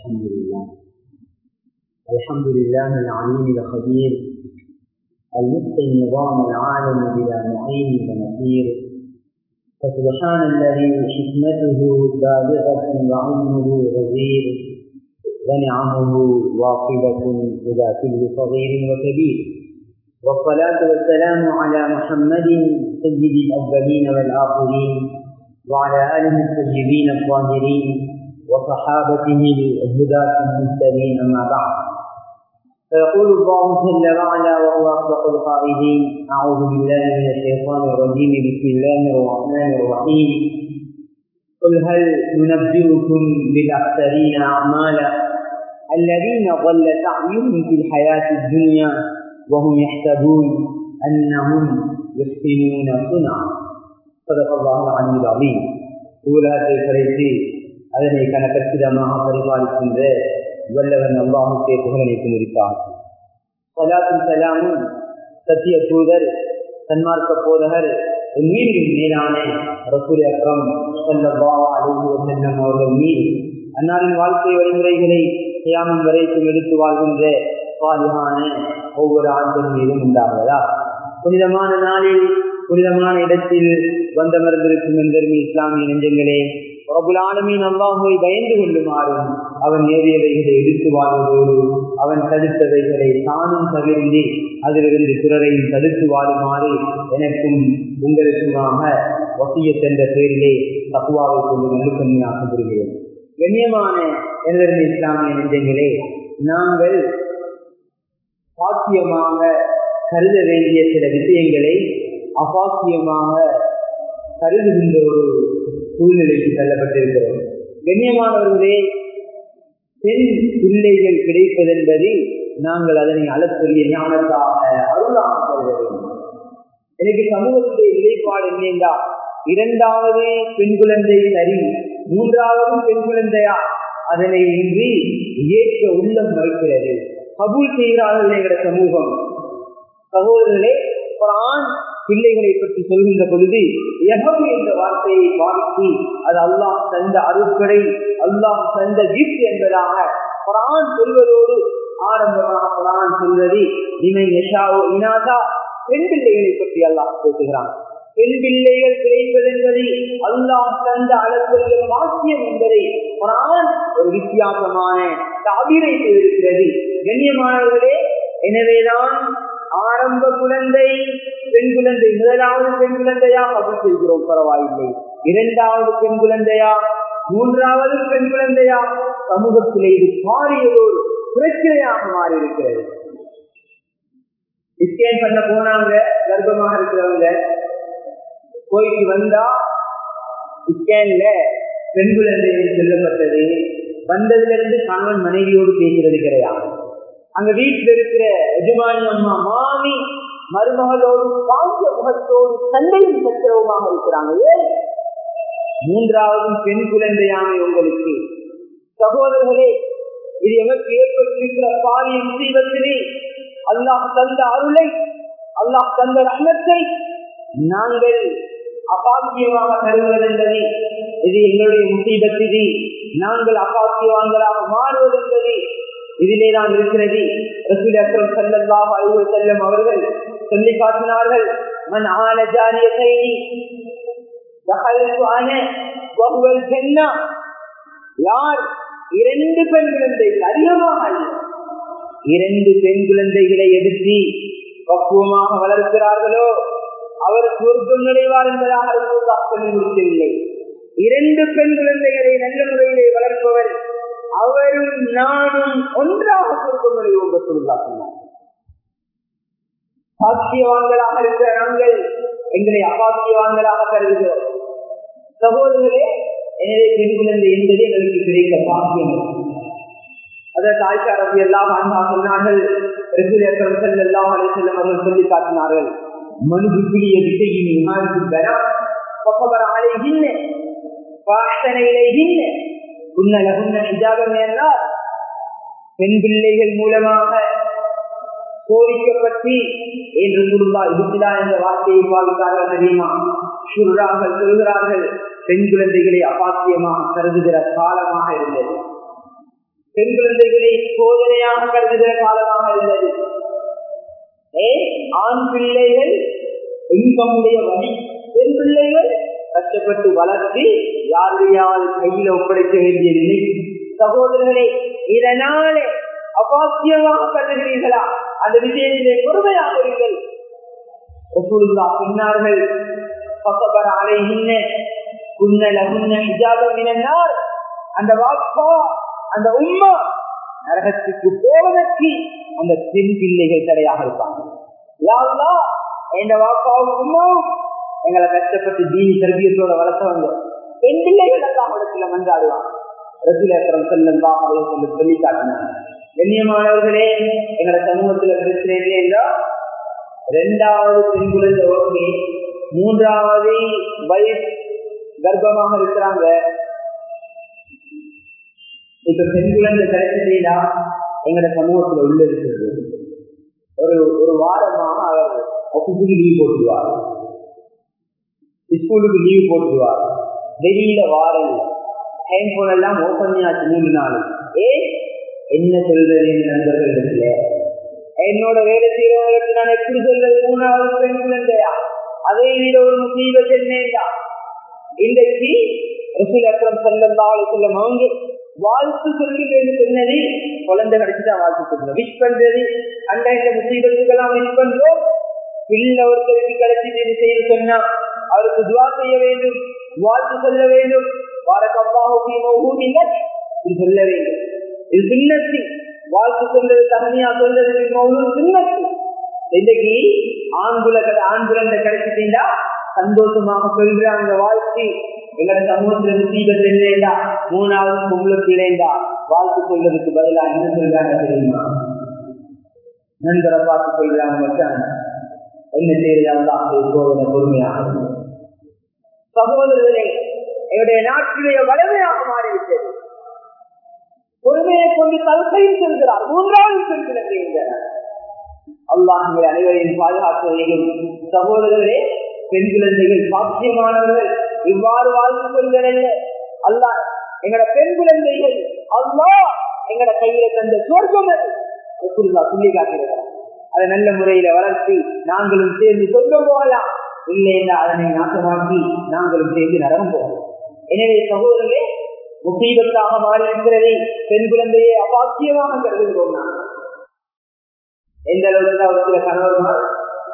الحمد لله الحمد لله العليم الخبير المتقي النظام العالم بلا معين ونصير فسبحان الذي حكمته بالغة وعلمه غزير ونعمه واصلة إلى كل صغير وكبير والصلاة والسلام على محمد سيد الأولين والآخرين وعلى آله الطيبين الطاهرين وصحابته الهداة المهتدين أما بعد فيقول الله جل وعلا وهو أصدق القائلين أعوذ بالله من الشيطان الرجيم بسم الله الرحمن الرحيم قل هل ننبئكم بالأخسرين أعمالا الذين ضل سعيهم في الحياة الدنيا وهم يحسبون أنهم يحسنون صنعا صدق الله العلي العظيم ஊலகத்தை படைத்து அதனை கணக்கச்சிதமாக பரிபாலிக்கின்ற வல்லவன் அல்லாஹுக்கே புகழனைக்கு முடித்தார் சலாத்தும் சலாமும் சத்திய தூதர் சன்மார்க்க போதகர் மீண்டும் மேலான ரசூல் அக்ரம் சல்லல்லாஹு அலைஹி வஸல்லம் அவர்கள் மீது அன்னாரின் வாழ்க்கை வழிமுறைகளை கியாமம் வரைக்கும் எடுத்து வாழ்கின்ற சாலிகான ஒவ்வொரு ஆண்டும் மீதும் உண்டாகுவதா புனிதமான நாளில் புனிதமான இடத்தில் வந்தமர்ந்திருக்கும் என்பதற்கு இஸ்லாமிய நெஞ்சங்களே பிரபுலானமீன் அல்லாஹுவை பயந்து கொள்ளுமாறும் அவன் நேரியவைகளை எடுத்து வாழ்வதோடு அவன் தடுத்தவைகளை தானும் தவிர்ந்து அதிலிருந்து பிறரையும் தடுத்து வாழுமாறு எனக்கும் உங்களுக்குமாக வசிய சென்ற பேரிலே தக்குவாவை கொண்டு நெருக்கமையாக பெறுகிறேன் கண்ணியமான எனது இஸ்லாமிய நெஞ்சங்களே நாங்கள் சாத்தியமாக கருத வேண்டிய சில விஷயங்களை அபாக்கியமாக கருதுகின்ற ஒரு சூழ்நிலைக்கு தள்ளப்பட்டிருக்கிறோம் கண்ணியமானவர்களே பெண் பிள்ளைகள் கிடைப்பதென்பது நாங்கள் அதனை அளப்பரிய ஞானத்தாக அருளாக கருத வேண்டும் எனக்கு சமூகத்துடைய நிலைப்பாடு என்னென்றா இரண்டாவது பெண் குழந்தை சரி மூன்றாவது பெண் குழந்தையா அதனை இன்றி ஏற்க உள்ளம் வைக்கிறது கபூல் செய்கிறார்கள் என்கிற சமூகம் சகோதரர்களே குரான் பிள்ளைகளை பற்றி சொல்கின்ற பொழுது எகம் என்ற வார்த்தையை பாதித்து அது அல்லாஹ் தந்த அருட்கடை அல்லாஹ் தந்த கிஃப்ட் என்பதாக குரான் சொல்வதோடு ஆரம்பமாக குரான் சொல்வது இமை யஷாவோ இனாதா பெண் பிள்ளைகளை பற்றி அல்லாஹ் பேசுகிறான் பெண் பிள்ளைகள் கிடைப்பதென்பதை அல்லாஹ் தந்த அளவுடைய பாக்கியம் என்பதை குரான் ஒரு வித்தியாசமான தாபிரை செய்திருக்கிறது கண்ணியமானவர்களே எனவேதான் ஆரம்ப குழந்தை பெண் குழந்தை முதலாவது பெண் குழந்தையா கபல் செய்கிறோம் பரவாயில்லை இரண்டாவது பெண் குழந்தையா மூன்றாவது பெண் குழந்தையா சமூகத்திலே இது பாரியதோடு பிரச்சனையாக மாறி இருக்கிறது ஸ்கேன் பண்ண போனாங்க கர்ப்பமாக இருக்கிறவங்க போயிட்டு வந்தா ஸ்கேன்ல பெண் குழந்தை செல்லப்பட்டது வந்ததுல இருந்து கணவன் மனைவியோடு பேசுறது கிடையாது அங்க வீட்டில் இருக்கிற எஜமானி அம்மா மாமி மருமகளோடு பாசிய முகத்தோடு சண்டையும் சச்சரவுமாக இருக்கிறாங்க ஏன் மூன்றாவது பெண் குழந்தையான உங்களுக்கு சகோதரர்களே இது எமக்கு ஏற்பட்டிருக்கிற பாலிய முசீபத்திலே அல்லாஹ் தந்த அருளை அல்லாஹ் தந்த ரத்னத்தை நாங்கள் அபாக்கியமாக கருதுவதென்பது இது எங்களுடைய முசீபத்திது நாங்கள் அபாக்கியவான்களாக மாறுவதென்பது இதிலே தான் இருக்கிறது ரசூல் அக்ரம் சல்லல்லாஹு அலைஹி வஸல்லம் அவர்கள் சொல்லி காட்டினார்கள் மன் ஆன ஜாரியத்தைனி தஹல்து அன வஹுவல் ஜன்னah யார் இரண்டு பெண் குழந்தைகள் அதிகமாக அல்ல இரண்டு பெண் குழந்தைகளை எடுத்து பக்குவமாக வளர்க்கிறார்களோ அவர் சொர்க்கம் நுழைவார் என்பதாக சொல்லி முடிக்கவில்லை இரண்டு பெண் குழந்தைகளை நல்ல முறையிலே வளர்ப்பவர் அவரும் நானும் ஒன்றாக சொர்க்கம் நுழைவோம் சொன்னார் சாத்தியவான்களாக இருக்கிற நாங்கள் எங்களை அபாத்தியவான்களாக கருதுகிறோம் சகோதரர்களே எனவே பெண் குழந்தை என்பது எங்களுக்கு கிடைக்க பாக்கியம் அதற்கு ஆய்ச்சா ரவி எல்லாம் அன்பா சொன்னார்கள் எல்லாம் அலைசல்லம் அவர்கள் சொல்லி காட்டினார்கள் மனுபுக்குரிய திசையின் விமானிக்கின்றன ஒப்பவர் ஆலைகின்ன பாசன இலைகின்ன உன்னலகுன்ன நிஜாபம் என்றால் பெண் பிள்ளைகள் மூலமாக சோதிக்கப்பட்டு என்று குடும்பா இதுலா என்ற வார்த்தையை பாவித்தார்கள் தெரியுமா சுருறார்கள் சொல்கிறார்கள் பெண் குழந்தைகளை அபாத்தியமாக கருதுகிற காலமாக இருந்தது பெண் குழந்தைகளை சோதனையாக கருதுகிற காலமாக இருந்தது ஏ ஆண் பிள்ளைகள் இன்பமுடைய வழி பெண் பிள்ளைகள் கஷ்டப்பட்டு வளர்த்து யாரையால் கையில ஒப்படைக்க வேண்டிய நிலை சகோதரர்களே இதனாலே அபாக்கியமாக கருதுகிறீர்களா அந்த விஷயத்திலே பொறுமையாக இருங்கள் ரசூலுல்லா சொன்னார்கள் பக்கபர அலைகின்ன குன்ன லகுன்ன ஹிஜாபம் மினன்னார் அந்த வாப்பா அந்த உம்மா நரகத்துக்கு போவதற்கு அந்த பெண் பிள்ளைகள் தடையாக இருப்பாங்க யாருலா என் வாப்பாவும் உம்மாவும் எங்களை கஷ்டப்பட்டு தீனி தர்பியத்தோட வளர்த்தவங்க பெண் பிள்ளைகள் எல்லாம் இடத்துல மன்றாடுவாங்க ரசூலேஸ்வரம் செல்லம் தான் சொல்லி சொல்லி காட்டினாங்க கண்ணியமானவர்களே எங்களோட சமூகத்துல பிரச்சனை இல்லையா ரெண்டாவது பெண் குழந்தை ஓகே மூன்றாவது வயசு கர்ப்பமாக இருக்கிறாங்க இப்ப பெண் குழந்தை கிடைச்சதா எங்களோட சமூகத்துல உள்ள இருக்கிறது ஒரு ஒரு வாரமாக அவர் ஆபீஸுக்கு லீவ் போட்டுருவார் ஸ்கூலுக்கு லீவ் போட்டுருவார் வெளியில வாரம் ஹேண்ட் போன் எல்லாம் ஓப்பன் ஆச்சு மூணு நாள் ஏ என்ன சொல்றது என் நண்பர்கள் இடத்துல என்னோட வேலை செய்யறவங்களுக்கு நான் எப்படி சொல்றது மூணாவது பெண் குழந்தையா அதே விட ஒரு முசீபத் என்னேண்டா இன்றைக்கு ரசூல் அக்ரம் செல்லந்தாள் செல்லம் அவங்க வாழ்த்து சொல்லுன்னு சொன்னது குழந்தை கிடைச்சுதான் வாழ்த்து சொல்லுங்க விஷ் பண்றது அந்த இந்த முசீபத்துக்கெல்லாம் விஷ் பண்றோம் பிள்ளை ஒருத்தருக்கு கிடைச்சி செய்ய சொன்னா அவருக்கு துவா செய்ய வேண்டும் வாழ்த்து சொல்ல வேண்டும் வாரக்கப்பாக இது சொல்ல வேண்டும் இது சின்னத்தி வாழ்த்து சொல்றது தனியா சொல்றது சின்னத்தி இன்னைக்கு ஆண்குல ஆண்குலந்த கிடைச்சிட்டீங்களா சந்தோஷமாக சொல்றாங்க வாழ்த்து எங்களோட சமூகத்துல முசீபத் இல்லைண்டா மூணாவது பொங்கலுக்கு இல்லைண்டா வாழ்த்து சொல்றதுக்கு பதிலா என்ன சொல்றாங்க தெரியுமா நண்பரை பார்த்து சொல்றாங்க மச்சான் என்ன செய்யறதா சோதனை பொறுமையாக சகோதரர்களே என்னுடைய நாட்டுடைய வலிமையாக மாறிவிட்டது பொறுமையை கொண்டு தலத்தையும் செல்கிறார் மூன்றாவது செல்கிறது என்கிறார் அல்லாஹ் அனைவரையும் பாதுகாப்பதையும் சகோதரர்களே பெண் குழந்தைகள் சாத்தியமானவர்கள் இவ்வாறு வாழ்ந்து கொள்கிறல்ல அல்லாஹ் எங்கட பெண் குழந்தைகள் அல்லா எங்கட கையில தந்த சொர்க்கம் சொல்லி காட்டுகிறார் அதை நல்ல முறையில வளர்த்தி நாங்களும் சேர்ந்து சொர்க்கம் போகலாம் இல்லை என்றால் அதனை நாசமாக்கி நாங்களும் சேர்ந்து நரகம் போகலாம் எனவே சகோதரர்களே முசீபத்தாக மாறி இருக்கிறதை பெண் குழந்தையை அபாக்கியமாக கருதுகிறோம் நான் எந்த அளவுக்கு ஒரு சில கணவர்மார்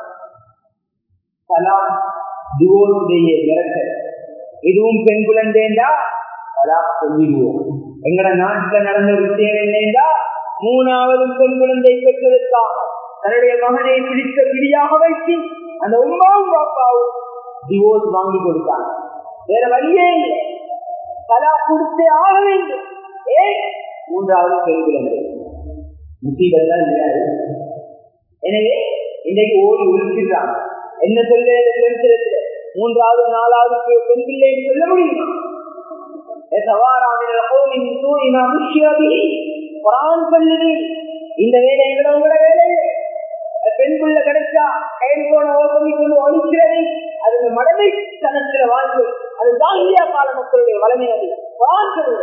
தலாம் டிவோர்ஸுடைய மிரட்டல் இதுவும் பெண் குழந்தைண்டா தலா சொல்லிடுவோம் எங்கட நாட்டுல நடந்த விஷயம் என்னண்டா மூணாவது பெண் குழந்தை பெற்றதற்காக தன்னுடைய மகனை பிடித்த பிடியாக வைத்து அந்த உமாவும் பாப்பாவும் டிவோர்ஸ் வாங்கி கொடுத்தாங்க வேற வழியே இல்லை தலா கொடுத்தே ஆக வேண்டும் ஏ மூன்றாவது பெண் குழந்தை முசீபத்தான் இல்லையாது எனவே இன்றைக்கு ஓடி உழைக்கிறாங்க என்ன சொல்றது மூன்றாவது நாலாவது பெண் பிள்ளை சொல்ல முடியுமா இந்த வேலை எங்களோட வேலை பெண் பிள்ளை கிடைச்சா கையில் போன ஓப்பனி கொண்டு ஒழிக்கிறது அது இந்த மடமை தனத்துல வாழ்வு அது ஜாகியா கால மக்களுடைய வளமை அது வாழ்கிறது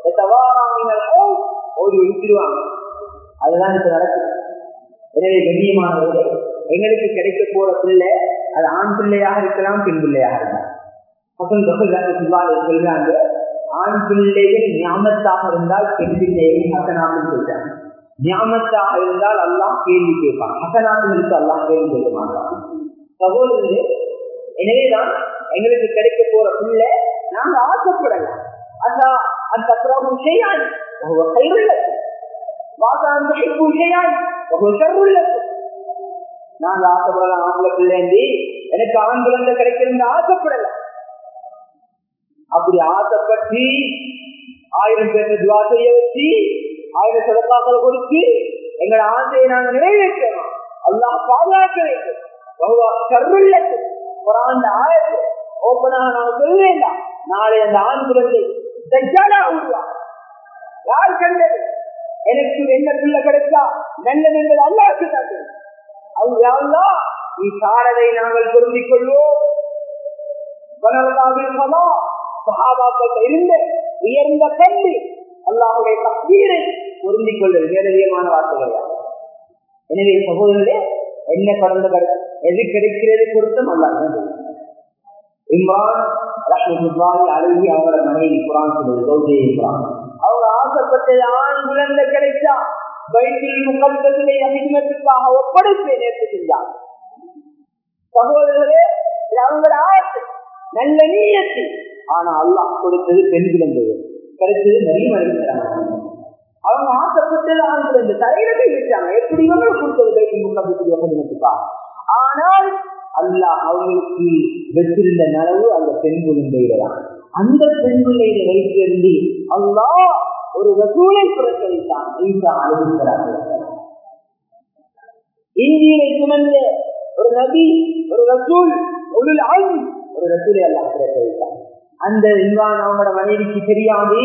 ஓடி ஒழிச்சிருவாங்க அதுதான் இப்ப நடக்குது எனவே கண்ணியமானவர்கள் எங்களுக்கு கிடைக்க போற பிள்ளை அது ஆண் பிள்ளையாக இருக்கலாம் பெண் பிள்ளையாக இருக்கலாம் மக்கள் தொகை சொல்றாங்க ஆண் பிள்ளைகள் ஞாபகத்தாக இருந்தால் பெண் பிள்ளையை ஹசனாக்கும் சொல்றாங்க ஞாபகத்தாக இருந்தால் அல்லாஹ் கேள்வி கேட்பான் ஹசனாக்கும் இருக்கு அல்லாஹ் கேள்வி கேட்க மாட்டான் சகோதரர்களே எனவேதான் எங்களுக்கு கிடைக்க போற பிள்ளை நாங்க ஆசைப்படலாம் அந்த அந்த அப்புறம் செய்யாது கையுள்ளது வாசான் செய்யாது ஷர்ருள்ளது நாங்க ஆசைப்படலாம் ஆம்பளை பிள்ளைண்டி எனக்கு ஆண் குழந்தை கிடைக்கிறது ஆசைப்படலாம் அப்படி ஆசைப்பட்டு ஆயிரம் பேருக்கு துவா செய்ய வச்சு ஆயிரம் சிறப்பாக்கள் கொடுத்து எங்களோட ஆசையை நாங்க நிறைவேற்றணும் அல்லாஹ் பாதுகாக்க வேண்டும் கருள்ளத்து ஒரு ஆண்டு ஆயத்து ஓப்பனாக நான் சொல்லுவேன் நாளை அந்த ஆண் குழந்தை தஜ்ஜாலா உருவா யார் கண்டது எனக்கு என்ன பிள்ளை கிடைச்சா நல்லது என்பது அல்லாஹ்க்கு தான் அல்லா நீ சாரதை நாங்கள் பொருந்திக் கொள்வோம் சகாபாக்கள் இருந்த உயர்ந்த கல்வி அல்லாஹுடைய தப்பீரை பொருந்திக் கொள்வது மேலதிகமான வார்த்தைகள் எனவே சகோதரர்களே என்ன கடந்த கருத்து எது கிடைக்கிறது பொருத்தம் அல்லாத இம்ரான் ரஹ்மத்துல்லாஹி அலைஹி அவங்களோட மனைவி குரான் சொல்லுது கௌதே குரான் அவங்க ஆசைப்பட்டது ஆண் குழந்தை கிடைச்சா பைபிள் முகத்திலே அபிமத்துக்காக ஒப்படைப்பை நேர்த்து செஞ்சாங்க சகோதரர்களே இது அவங்களோட ஆசை நல்ல நீயத்து ஆனா அல்லாஹ் கொடுத்தது பெண் குழந்தைகள் கிடைச்சது நிறைய மனிதராங்க அவங்க ஆசைப்பட்டது ஆண் குழந்தை தரையில கை வச்சாங்க எப்படி இவங்க கொடுத்தது பைபிள் முகத்திலே அபிமத்துக்காக ஆனால் அல்லாஹ் அவங்களுக்கு வச்சிருந்த நனவு அந்த பெண் குழந்தையில தான் அந்த பெண் குழந்தையில வைத்திருந்து அல்லாஹ் ஒரு ரசூலை புறக்கணித்தான் ஈசா அனுபவிக்கிறார்கள் இந்தியை சுமந்த ஒரு நபி ஒரு ரசூல் ஒரு ஆள் ஒரு ரசூலை அல்லாஹ் புறக்கணித்தான் அந்த இம்ரான் அவங்களோட மனைவிக்கு தெரியாது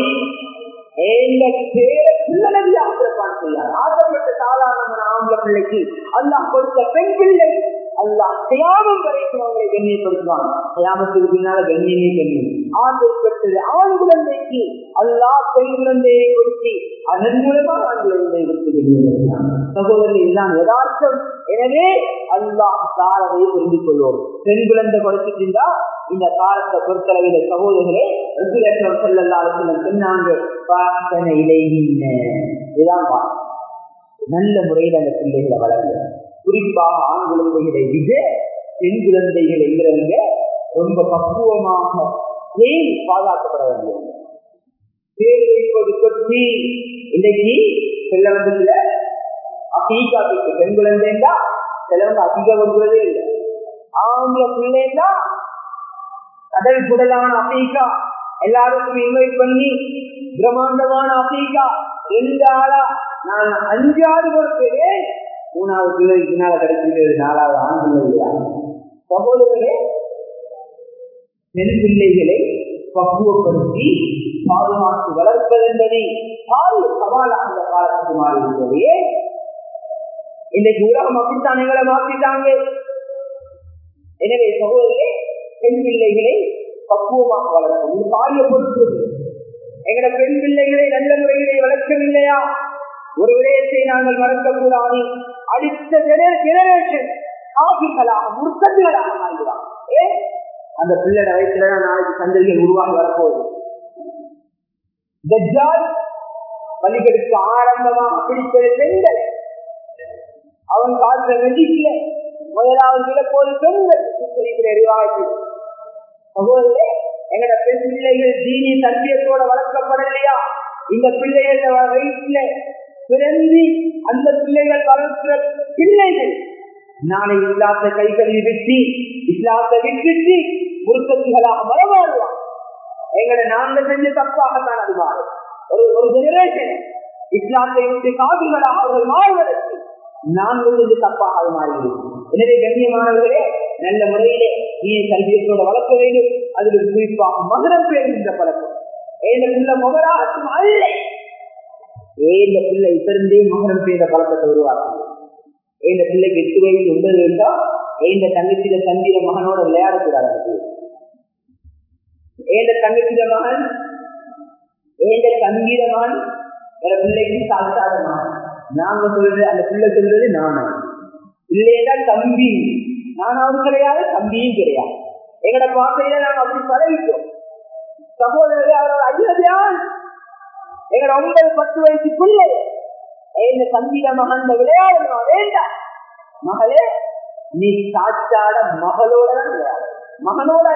ஆசைப்பட்ட சாதாரண ஆம்பளை பிள்ளைக்கு அல்லாஹ் கொடுத்த பெண் பிள்ளை அல்லாஹ் கயாமம் வரைக்கும் அவங்களை கண்ணியப்படுத்துவான் கயாமத்துக்கு பின்னால கண்ணியமே கண்ணியம் ஆசைப்பட்டது ஆண் குழந்தைக்கு அல்லாஹ் பெண் குழந்தையை கொடுத்து அதன் மூலமாக ஆண் குழந்தையை கொடுத்து கண்ணியப்படுத்தினான் சகோதரர்கள் எல்லாம் யதார்த்தம் எனவே அல்லாஹ் காரதை புரிந்து கொள்வோம் பெண் குழந்தை கொடுத்துட்டு இருந்தா இந்த காலத்தை பொறுத்தளவில் சகோதரர்களே ரசூலம் செல்லல்லாலும் சொன்னாங்க பிரார்த்தனை இலைகின்ற இதுதான் நல்ல முறையில் அந்த பிள்ளைகளை வளர்ந்து குறிப்பாக ஆண் குழந்தைகளை விட பெண் குழந்தைகள் என்கிறவங்க ரொம்ப பக்குவமாக பேணி பாதுகாக்கப்பட வேண்டியது பேர் வைப்பது பற்றி இன்னைக்கு செல்லவந்தத்துல அகீகாக்கு பெண் குழந்தைண்டா சிலவங்க அதிக வருவதே இல்லை ஆங்கில பிள்ளைண்டா கடல் குடலான அபீகா எல்லாருக்கும் இன்வைட் பண்ணி பிரம்மாண்டமான அபீகா ரெண்டு ஆளா நான் அஞ்சாறு பொறுப்பேன் மூணாவது பிள்ளைக்கு பின்னால கிடைச்சிருக்கிறது நாலாவது ஆண் பிள்ளை இல்லையா சகோதரர்களே பெண் பிள்ளைகளை பக்குவப்படுத்தி பாதுகாத்து வளர்ப்பதென்பதை பால் சவாலாக அந்த காலத்துக்கு மாறி இருக்கிறது இன்றைக்கு உலகம் அப்படித்தான் எங்களை மாற்றிட்டாங்க எனவே சகோதரே பெண் பிள்ளைகளை பக்குவமாக வளர்க்கும் இது பாரிய பொறுப்பு எங்களோட பெண் பிள்ளைகளை நல்ல முறையிலே வளர்க்கவில்லையா ஒரு விடயத்தை நாங்கள் மறக்கக்கூடாது அடுத்த ஜெனரேஷன் காபிர்களாக முர்த்தர்களாக மாறுகிறான் ஏ அந்த பிள்ளைட வயசுல நாளைக்கு சந்ததிகள் உருவாகி வரப்போகுது வழிகளுக்கு ஆரம்பமாக பிடிப்பது பெண்கள் அவன் காற்ற வெடிக்கல முதலாவது இழப்போது பெண்கள் அறிவாக்கி சகோதரே எங்கட பெண் பிள்ளைகள் தீனி சத்தியத்தோட வளர்க்கப்படலையா இந்த பிள்ளைகள வயிற்றுல பிறந்து அந்த பிள்ளைகள் வளர்க்கிற பிள்ளைகள் நாளை இஸ்லாத்த கைகளில் விட்டு இஸ்லாத்தை விட்டுட்டு முருக்கத்துகளாக மரமாறுவான் எங்களை நாங்க செஞ்ச தப்பாகத்தான் அது மாறும் ஒரு ஒரு ஜெனரேஷன் இஸ்லாத்தை விட்டு காதுகளாக அவர்கள் மாறுவதற்கு நான்கு செஞ்ச தப்பாக அது மாறுகிறது எனவே கண்ணியமானவர்களே நல்ல முறையிலே நீ கல்வியத்தோட வளர்க்க வேண்டும் அதில் குறிப்பாக மகரம் பேருகின்ற பழக்கம் ஏந்த பிள்ளை முகராட்டும் அல்ல ஏந்த பிள்ளை பிறந்தே மகரம் பேர பழக்கத்தை உருவாக்கும் ஏந்த பிள்ளைக்கு எட்டு வயசு ஒன்பது வேண்டாம் ஏந்த தங்கச்சியில தந்திர மகனோட விளையாடக்கூடாது ஏந்த தங்கச்சியில மகன் ஏந்த தந்திர மகன் வேற பிள்ளைக்கு சாப்பிட்டாத மகன் நாங்க சொல்றது அந்த பிள்ளை சொல்றது நானா இல்லையா தம்பி நானாவது கிடையாது தம்பியும் கிடையாது எங்கட பாசையில நாங்க அப்படி பழகிட்டோம் சகோதரரே அவரோட ஐயதியான் எங்கட ஒன்பது பத்து வயசு பிள்ளை இந்த தம்பிட மகன் விளையாடணும் வேண்டாம் மகளே நீ சாச்சாட மகளோட விளையாடு மகனோட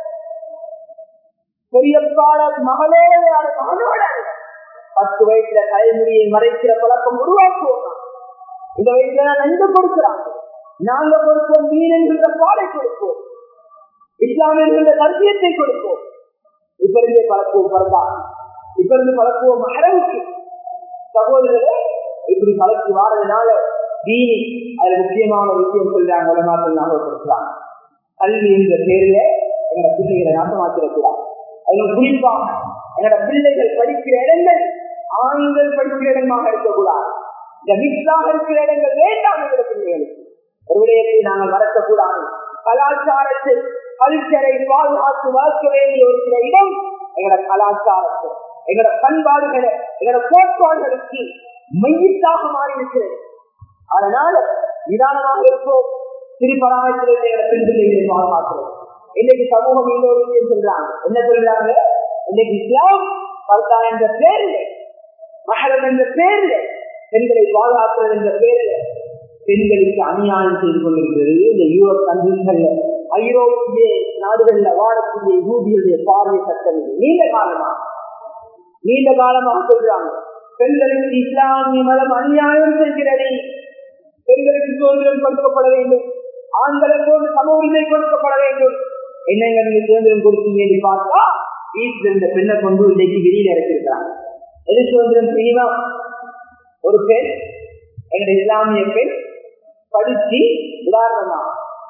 பெரியப்பாட மகளோட விளையாடு மகனோட பத்து வயசுல தலைமுடியை மறைக்கிற பழக்கம் உருவாக்குவோம் இந்த வயசுல நன்கு கொடுக்கிறாங்க நாங்க கொடுப்போம் மீன் என்கின்ற பாடை கொடுப்போம் இஸ்லாம் என்கின்ற கருத்தியத்தை கொடுப்போம் இப்ப இருந்தே பழக்குவோம் பிறந்தா இப்ப இருந்து பழக்குவோம் மகரவுக்கு சகோதரர்களே இப்படி பழக்கி வாரதுனால தீனி அதுல முக்கியமான விஷயம் சொல்றாங்க உலமாக்கள் ஞாபகப்படுத்துறாங்க கல்வி என்ற பேர்ல எங்களோட பிள்ளைகளை நாட்டமாக்கிடக்கூடாது அதுல குறிப்பாக என்னோட பிள்ளைகள் படிக்கிற இடங்கள் ஆண்கள் படிக்கிற இடமாக இருக்கக்கூடாது இந்த மிக்ஸாக இருக்கிற இடங்கள் வேண்டாம் எங்களோட பிள்ளைகளுக்கு ஒரு விடயத்தை நாங்கள் மறக்கக்கூடாது கலாச்சாரத்தை கல்ச்சரை பாதுகாத்து வளர்க்க வேண்டிய ஒரு சில இடம் எங்களோட கலாச்சாரத்தை எங்களோட பண்பாடுகளை எங்களோட கோட்பாடுகளுக்கு மையத்தாக மாறி இருக்கிறது அதனால நிதானமாக இருப்போம் திருப்பராமத்திலே பெண்களை பாதுகாக்கிறோம் இன்னைக்கு சமூகம் எல்லோரும் சொல்றாங்க என்ன சொல்றாங்க இன்னைக்கு இஸ்லாம் பல்தா என்ற பேர்ல மகரம் என்ற பேர்ல பெண்களை பாதுகாக்கிறது என்ற பேர்ல பெண்களுக்கு அநியாயம் செய்து கொண்டிருக்கிறது இந்த யூரோப் கண்ட்ரிகள்ல ஐரோப்பிய நாடுகள்ல வாழக்கூடிய யூதியுடைய பாரிய சட்டம் இது நீண்ட காலமா நீண்ட காலமாக சொல்றாங்க பெண்களுக்கு இஸ்லாமிய மதம் அநியாயம் செய்கிறது பெண்களுக்கு சுதந்திரம் கொடுக்கப்பட வேண்டும் ஆண்களுக்கு ஒரு சம உரிமை கொடுக்கப்பட வேண்டும் என்னங்க நீங்க சுதந்திரம் கொடுத்தீங்க என்று பார்த்தா வீட்டில் இருந்த பெண்ணை கொண்டு இன்னைக்கு வெளியில இறக்கிருக்கிறாங்க எது சுதந்திரம் தெரியுமா ஒரு பெண் எங்களுடைய இஸ்லாமிய பெண் படிச்சு உதாரணமா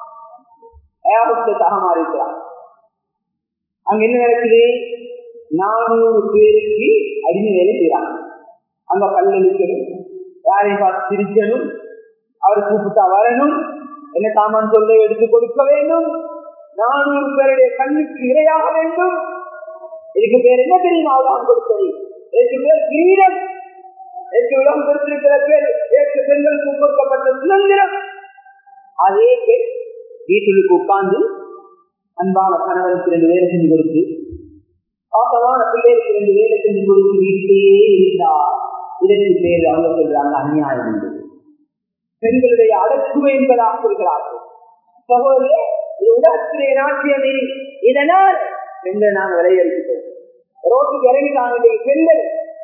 ஏகத்தாக மாறிக்கிறார் அங்க என்ன நடக்குது நானூறு பேருக்கு அடிமை வேலை செய்யறாங்க அங்க கல்லளிக்கணும் யாரையும் பார்த்து சிரிக்கணும் அவர் கூப்பிட்டா வரணும் என்ன சாமான் சொல்ல எடுத்து கொடுக்க வேண்டும் நானூறு பேருடைய கண்ணுக்கு இரையாக வேண்டும் இதுக்கு பேர் என்ன தெரியுமா அல்லாஹ் கொடுத்தது இதுக்கு பேர் கிரீடம் இதற்கு உலகம் கொடுத்திருக்கிற பேர் ஏற்று பெண்களுக்கு கொடுக்கப்பட்ட சுதந்திரம் அதே பேர் வீட்டுக்கு உட்கார்ந்து அன்பான கணவருக்கு ரெண்டு வேலை செஞ்சு கொடுத்து பாசமான பிள்ளைகளுக்கு ரெண்டு வேலை செஞ்சு கொடுத்து வீட்டிலேயே இருந்தார் இதற்கு பேர் அவங்க சொல்றாங்க அநியாயம் என்று பெண்களுடைய அடக்குமை என்பதாக சொல்கிறார்கள் சகோதரே இது உலகத்திலே நாட்டியமே இதனால் பெண்களை நாங்கள் விளையாடிக்கிறோம் ரோட்டுக்கு இறங்கிட்டாங்க பெண்கள்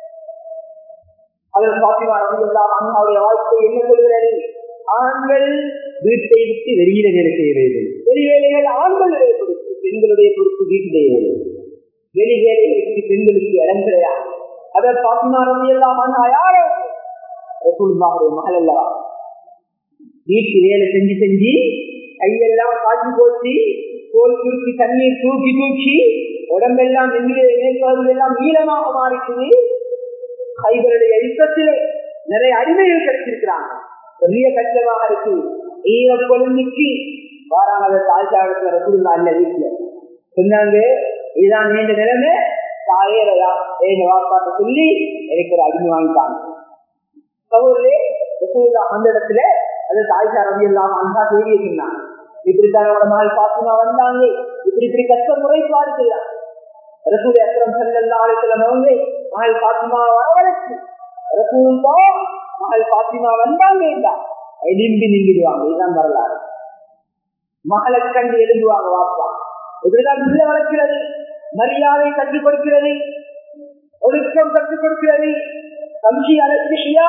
அதில் பாத்திமா ரவியெல்லாம் அண்ணாவுடைய வாழ்க்கை என்ன சொல்கிறது ஆண்கள் வீட்டை விட்டு வெளியில வேலை செய்ய வேண்டும் வெளி வேலைகள் ஆண்கள் கொடுத்து பெண்களுடைய பொறுப்பு வீட்டிலே வேலை வெளி வேலைகளுக்கு பெண்களுக்கு இடம் கிடையாது அதை பாத்திமா ரவியெல்லாம் அண்ணா யாரோ ரசூலுல்லாவுடைய மகள் அல்லவா வீட்டு வேலை செஞ்சு செஞ்சு கையெல்லாம் காய்ச்சி போச்சு தோல் குறுக்கி தண்ணீர் தூக்கி தூக்கி உடம்பெல்லாம் எல்லாம் நீளமாக மாறிக்குது கைகளுடைய யுத்தத்திலே நிறைய அடிமைகள் கிடைச்சிருக்கிறாங்க பெரிய கஷ்டமாக இருக்கு ஈர கொழுந்துக்கு வாராங்க அதை தாய்ச்சாடத்துல ரசூல்லா இல்ல வீட்டுல சொன்னாங்க இதுதான் நீண்ட நிலைமை தாயேரையா எங்க வாப்பாட்ட சொல்லி எனக்கு ஒரு அடிமை வாங்கிட்டாங்க சகோதரே ரசூல்லா அந்த இடத்துல அது தாய்ச்சா ரவி எல்லாம் அன்பா தேடி சொன்னாங்க இப்படித்தான் அவட மகள் பாத்திமா வந்தாங்க இப்படி இப்படி கஷ்ட முறைப்பாடு செய்யலாம் ரசூல் அக்கரம் செல்லல்லா அழைக்கல அவங்க மகள் பாத்திமா வரவழைச்சு ரசூல்லா மகள் பாத்திமா வந்தாங்க இல்ல எலும்பி நீங்கிடுவாங்க இதுதான் வரலாறு மகளை கண்டு எழுந்துவாங்க வாப்பா இப்படிதான் பிள்ளை வளர்க்கிறது மரியாதை கற்றுக் கொடுக்கிறது ஒழுக்கம் கற்றுக் கொடுக்கிறது கம்சி அலட்சியா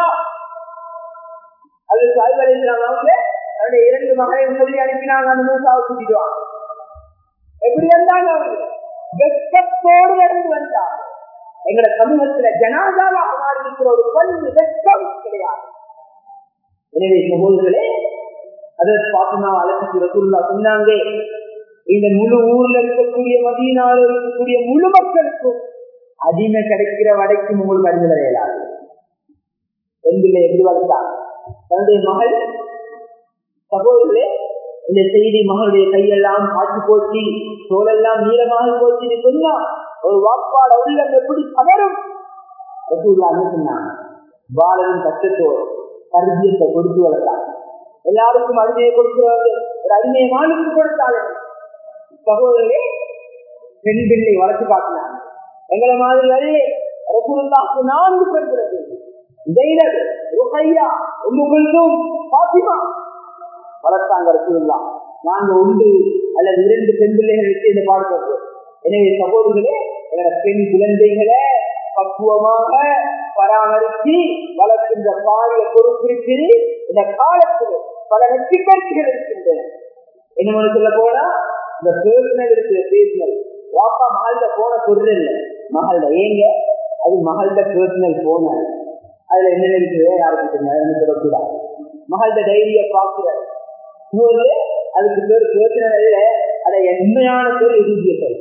அது சாய்வரைக்கிறாங்க அவருடைய இரண்டு மகளையும் சொல்லி அனுப்பினாங்க அந்த மூசாவை கூட்டிடுவாங்க எப்படி வந்தாங்க அவங்க வெட்கத்தோடு நடந்து வந்தாங்க எங்கட சமூகத்துல ஜனாதாவாக மாறி இருக்கிற ஒரு கொஞ்சம் வெட்கம் கிடையாது எனவே சகோதரர்களே அதற்கு பாத்திமா அழைச்சி ரசூல்லா சொன்னாங்க இந்த முழு ஊர்ல இருக்கக்கூடிய மதியனால இருக்கக்கூடிய முழு மக்களுக்கும் அடிமை கிடைக்கிற வரைக்கும் உங்களுக்கு அறிந்து வரையலாது பெண்களை எப்படி வளர்த்தாங்க தன்னுடைய மகள் சகோதரர்களே இந்த செய்தி மகளுடைய கையெல்லாம் காட்சி போச்சு தோலெல்லாம் நீளமாக போச்சு சொன்னா ஒரு வாப்பாட உள்ளம் எப்படி பதறும் ரசூல்லா சொன்னாங்க பாலனும் கஷ்டத்தோடு கருதியத்தை கொடுத்து வளர்த்தாங்க எல்லாருக்கும் அடிமையை கொடுக்கிறாரு ஒரு அடிமையை மானுக்கு கொடுத்தாங்க சகோதரர்களே பெண் பிள்ளை வளர்த்து காட்டினாங்க எங்களை மாதிரி வரையே ரசூலுல்லாக்கு நான்கு பெண்கிறது ஜெயிலர் ருகையா உம்முகுல்தும் பாத்திமா வளர்த்தாங்க ரசூலுல்லா நாங்க ஒன்று அல்லது இரண்டு பெண் பிள்ளைகள் வச்சு இந்த பாடுபடுறோம் எனவே சகோதரர்களே எங்களோட பெண் குழந்தைகளை பக்குவமாக பராமரித்து வளர்க்கின்ற பாரிய பொறுப்பிற்கு இந்த காலத்தில் பல வெற்றி கருத்துகள் இருக்கின்றன என்ன சொல்ல போனா இந்த பேசினல் இருக்கிற பேசினல் வாப்பா மகள்கிட்ட போன சொல்றது இல்லை மகள்கிட்ட ஏங்க அது மகள்கிட்ட பேசினல் போன அதுல என்ன இருக்குது யாருக்கு தெரியாது சொல்லக்கூடாது மகள்கிட்ட டைரிய பாக்குற அதுக்கு பேர் பேசினல் இல்ல அதை உண்மையான பேர் இறுதியத்தல்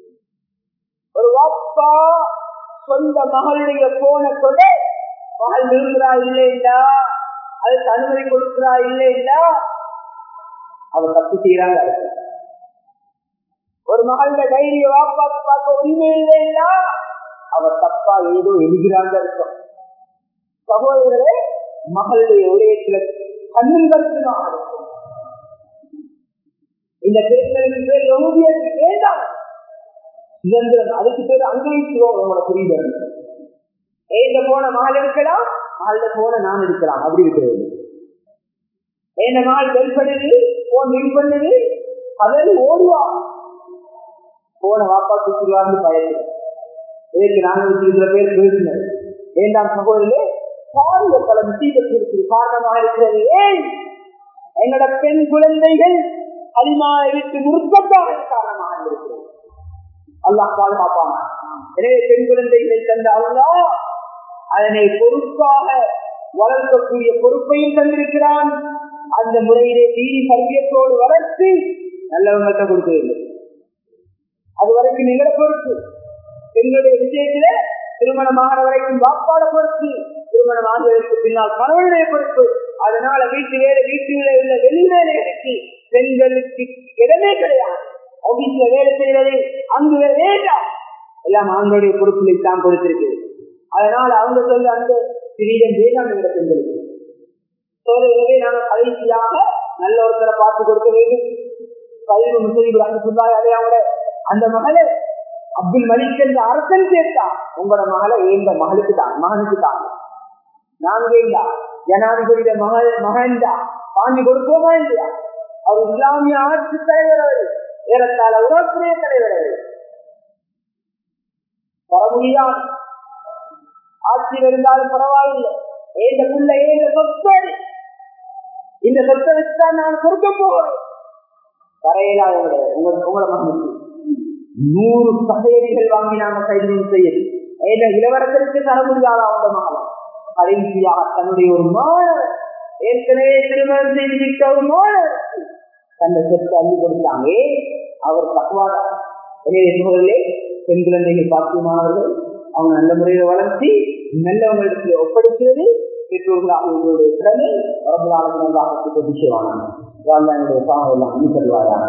ஒரு வாப்பா சொந்த மகளுடைய போன சொல்ல மகள் விரும்புறா இல்லைண்டா அதுக்கு அனுமதி கொடுக்கிறா இல்லைண்டா அவர் தப்பு செய்யறாங்க ஒரு மகள தைரிய வாப்பாக்கு பார்க்க உரிமை இல்லைன்னா அவர் தப்பா ஏதோ எழுகிறாங்க இருக்கும் சகோதரர்களே மகளுடைய உடையத்துல கண்ணில் கருத்துமாக இருக்கும் இந்த பெண்களுக்கு பேர் ரவுதியருக்கு வேண்டாம் சுதந்திரம் அதுக்கு பேர் அங்கீகரிக்கிறோம் உங்களோட புரியுது ஏந்த போன மகள் இருக்கலாம் மகள போன நான் இருக்கலாம் அப்படி இருக்கிறது ஏந்த மகள் வெல் பண்ணுது போன் வின் பண்ணுது அதில் ஓடுவா போன வாப்பா சுற்றுலான்னு பயந்து இதற்கு நாங்கள் சில பேர் பேசினர் வேண்டாம் சகோதரர்களே பாருங்க பல விஷயத்திற்கு காரணமாக இருக்கிறது ஏன் எங்களோட பெண் குழந்தைகள் அலிமாவை விட்டு முறுக்கத்தாக காரணமாக இருக்கிறது அல்லாஹ் பாதுகாப்பான எனவே பெண் குழந்தைகளை தந்த அல்லா அதனை பொறுப்பாக வளர்க்கக்கூடிய பொறுப்பையும் தந்திருக்கிறான் அந்த முறையிலே தீனி சத்தியத்தோடு வளர்த்து நல்லவங்கள்ட்ட கொடுக்கிறது அது வரைக்கும் நிகழ பொறுப்பு பெண்களுடைய விஷயத்திலே திருமணமான வரைக்கும் வாப்பாட பொறுப்பு திருமணம் ஆகியதற்கு பின்னால் கணவனுடைய பொறுப்பு அதனால வீட்டு வேலை வீட்டில் உள்ள வெளி வேலைகளுக்கு பெண்களுக்கு இடமே கிடையாது ஆபீஸ்ல வேலை செய்யறது அங்கு வேண்டாம் எல்லாம் ஆண்களுடைய பொறுப்பில் தான் கொடுத்திருக்கு அதனால அவங்க சொல்ல அந்த கிரீடம் வேண்டாம் என்ற பெண்களுக்கு எனவே நாங்கள் கடைசியாக நல்ல ஒருத்தரை பார்த்து கொடுக்க வேண்டும் பயிர்வு முஸ்லீம் ரஹமத்துல்லாஹி அலையாவோட அந்த மகளே அப்துல் மலிக் என்ற அரசன் கேட்டா உங்களோட மகளை ஏந்த மகளுக்கு தான் மகனுக்கு தான் நான் வேண்டா ஜனாதிபதியிட மகள் மகன் தான் வாங்கி கொடுப்போமா இல்லையா அவர் இஸ்லாமிய ஆட்சி தலைவர் அவர் ஏறத்தாழ உணர்த்துறைய தலைவர் அவர் வர முடியாது ஆட்சியில் இருந்தாலும் பரவாயில்லை ஏந்த புள்ள ஏந்த சொத்து இந்த சொத்தை வச்சுதான் நான் கொடுக்க போகிறேன் வரையலா உங்களை உங்களை மகனுக்கு நூறு பகையடிகள் வாங்கி நாம கைது செய்யணும் ஏன்னா இளவரசருக்கு தர முடியாத அவங்க மகளம் கடைசியாக தன்னுடைய ஒரு மாணவர் ஏற்கனவே திருமணம் செய்து விட்ட ஒரு மாணவர் தன்னை சொத்து அள்ளி கொடுத்தாங்க அவர் தக்குவாடா எனவே சூழலே பெண் குழந்தைகள் பாக்கியமானவர்கள் அவங்க நல்ல முறையில் வளர்த்தி நல்லவங்களுக்கு ஒப்படைக்கிறது பெற்றோர்களாக உங்களுடைய கடமை வரலாறு விஷயமானாங்க என்னுடைய பாவம் எல்லாம் அனுசரிவாரா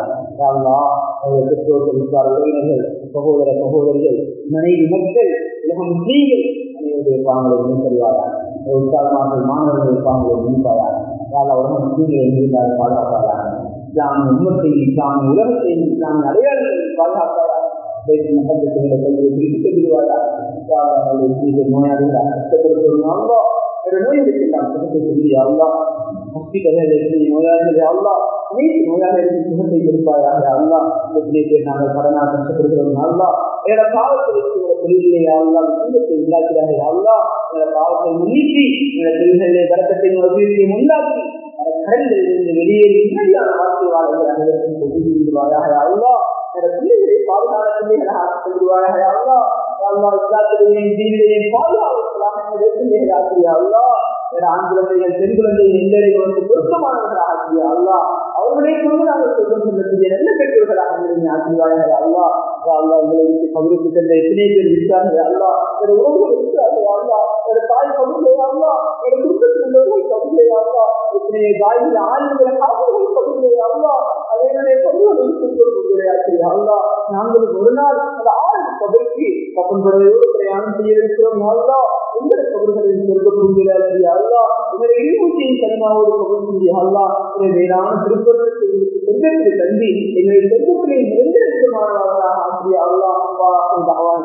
பெற்றோர்கள் உறவினர்கள் சகோதர சகோதரிகள் மனைவி மக்கள் உலகம் ஸ்ரீகள் அனைவருடைய பாவங்களை அனுசரிவாரா உற்சாகமாக மாணவர்கள் பாவங்களை முன்பாரா யாரா உலகம் ஸ்ரீகளை இருந்தால் பாதுகாப்பாரா இஸ்லாமிய உண்மத்தை இஸ்லாமிய உலகத்தை இஸ்லாமிய அடையாளங்களை பாதுகாப்பாரா முகத்தை கையை பிடித்து விடுவாரா நோயாளிகள் கஷ்டப்படுத்தும் நோய் இருக்கின்றான் சுகத்தை சொல்லி அல்லா ஹாஸ்பிட்டலில் நோயாளிகள் அல்லா அனைத்து நோயாளிகளுக்கு சுகத்தை கொடுப்பாயாக அல்லா எத்தனை பேர் நாங்கள் கடனாக கஷ்டப்படுகிறோம் அல்லா எங்களோட பாவத்தை வச்சு உங்களோட தொழிலே அல்லா தீபத்தை உண்டாக்கிறார்கள் அல்லா எங்களோட பாவத்தை முன்னிட்டு எங்களோட தொழில்களிலே கரக்கத்தை உணர்வை உண்டாக்கி கடலிலிருந்து வெளியேறி நிம்மதியான வாழ்க்கை வாழ்கிற அனைவருக்கும் உதவியாக அல்லா என்னோட பிள்ளைகளை பாதுகாத பிள்ளைகளாக ஆக்கிக் கொள்வாயாக அல்லா அல்லா இஸ்லாத்திலேயும் தீனிலேயும் பாதுகாவலாக அல்லா ஆண் குழந்தைகள் பெண் குழந்தைகள் எல்லோரையும் வந்து பொருத்தமானவர்களாக ஆக்கிய அல்லா அவர்களை கொண்டு நாங்கள் சொல்லும் செல்லக்கூடிய நல்ல பெற்றோர்களாக இருந்த ஆக்கிவாயாக அல்லா அல்லா எங்களை விட்டு பகுதிக்கு சென்ற எத்தனை பேர் விட்டார்கள் அல்லா என் உறவுகள் விட்டார்கள் அல்லா என் தாய் பகுதியை அல்லா என் குடும்பத்தில் உள்ளவர்கள் பகுதியை அல்லா எத்தனை தாயில் ஆண்களை காவல்கள் பகுதியை அல்லா அதனுடைய பகுதிகளை அல்லா நாங்கள் ஒரு நாள் அந்த ஆறு பகுதிக்கு கப்பன் படவையோடு பிரயாணம் செய்ய இருக்கிறோம் அல்லா உங்களை கபர்களில் சொர்க்கப்படுகிறார்கள் அல்லா உங்களை இருபத்தையும் கனிமாவோடு கபர் செய்ய அல்லா உங்களை வேறான திருப்பத்தை சொர்க்கத்தில் தந்தி எங்களை சொர்க்கத்திலே நிரந்தரமானவர்களாக ஆசிய அல்லா